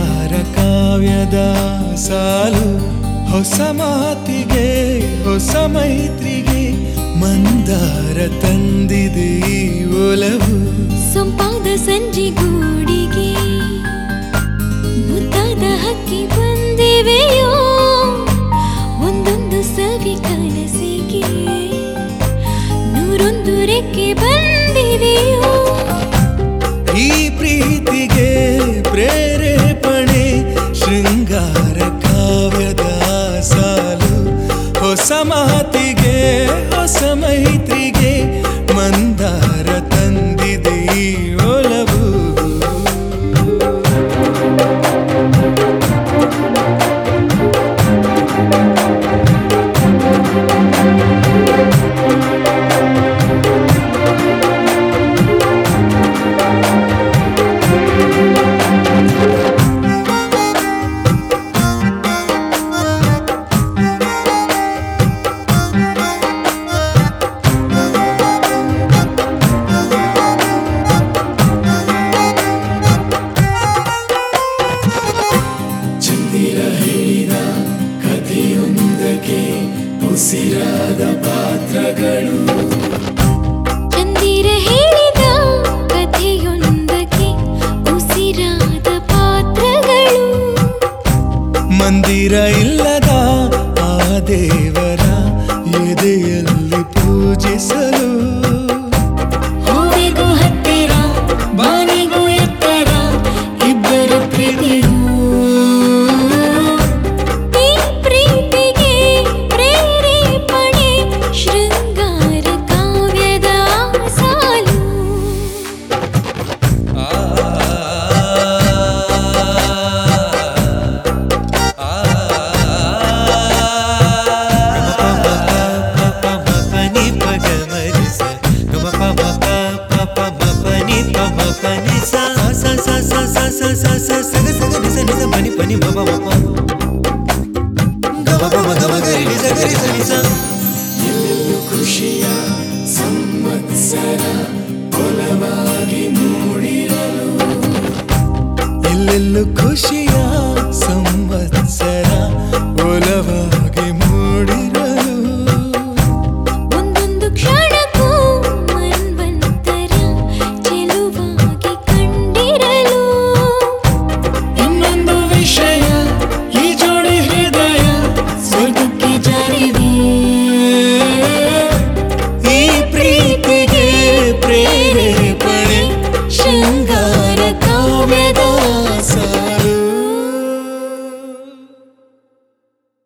ಶೃಂಗಾರ ಕಾವ್ಯದ ಸಾಲು ಹೊಸ ಮಾತಿಗೆ ಹೊಸ ಮೈತ್ರಿಗೆ ಮಂದಾರ ತಂದಿದೆ ಈ ಒಲವು ಸೊಂಪಾದ ಸಂಜೆ ಗೂಡಿಗೆ ಮುದ್ದಾದ ಹಕ್ಕಿ ಬಂದಿವೆಯೋ ಒಂದೊಂದು ಸವಿ ಕನಸಿಗೆ ನೂರೊಂದು ರೆಕ್ಕೆ ಬಂದಿವೆಯೋ ಈ ಪ್ರೀತಿಗೆ ಪ್ರೇರೇಪಣೆ ಶೃಂಗಾರ ಕಾವ್ಯದ ಸಾಲು ಹೊಸ ಮಾತಿಗೆ ಹೊಸ ಮೈತ್ರಿಗೆ ಮಂದಾರ ತಂದಿದೆ ಈ ಒಲವು ಚಂದಿರ ಹೇಳಿದ ಕಥೆಯೊಂದಕ್ಕೆ ಉಸಿರಾದ ಪಾತ್ರಗಳು ಚಂದಿರ ಹೇಳಿದ ಕಥೆಯೊಂದಕ್ಕೆ ಉಸಿರಾದ ಪಾತ್ರಗಳು ಮಂದಿರ ಇಲ್ಲದ ಆ ದೇವರ ಎದೆಯಲ್ಲಿ ಪೂಜಿಸಲು ಹೂವಿಗೂ ಹತ್ತಿರ ಬಾನಿಗೂ ಎತ್ತರ ಇಬ್ಬರ ಪ್ರೀತಿಯೂ ಈ ಪ್ರೀತಿಗೆ ಪ್ರೇರೇಪಣೆ ಶೃಂಗಾರ ಕಾವ್ಯದ ಸಾಲು ಖುಷಿಯ ಸಂವತ್ಸರ ಕೊಲವಾಗಿ ಮೂಡಿರಲು ಎಲ್ಲೆಲ್ಲೂ ಖುಷಿಯ